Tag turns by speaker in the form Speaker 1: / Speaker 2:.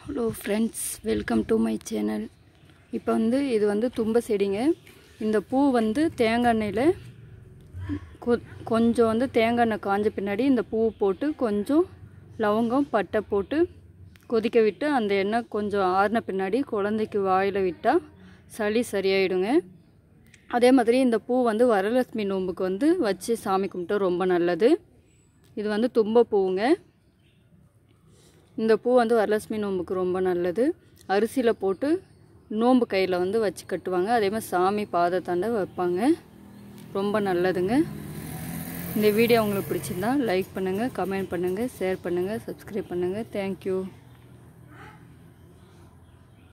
Speaker 1: hello friends welcome to my channel இப்போ வந்து இது வந்து தும்ப செடிங்க இந்த பூ வந்து தேங்காய் எண்ணெயில் கொ கொஞ்சம் வந்து தேங்காய் எண்ணெய் காஞ்ச பின்னாடி இந்த பூ போட்டு கொஞ்சம் லவங்கம் பட்டை போட்டு கொதிக்க விட்டு அந்த எண்ணெய் கொஞ்சம் ஆறின பின்னாடி குழந்தைக்கு வாயில் விட்டால் சளி சரியாயிடுங்க அதே மாதிரி இந்த பூ வந்து வரலட்சுமி நோம்புக்கு வந்து வச்சு சாமி கும்பிட்டா ரொம்ப நல்லது இது வந்து தும்ப பூவுங்க இந்த பூ வந்து வரலட்சுமி நோம்புக்கு ரொம்ப நல்லது அரிசியில் போட்டு நோம்பு கையில் வந்து வச்சு கட்டுவாங்க அதே மாதிரி சாமி பாதத்தாண்ட வைப்பாங்க ரொம்ப நல்லதுங்க இந்த வீடியோ உங்களுக்கு பிடிச்சிருந்தா லைக் பண்ணுங்கள் கமெண்ட் பண்ணுங்கள் ஷேர் பண்ணுங்கள் சப்ஸ்கிரைப் பண்ணுங்கள் தேங்க்யூ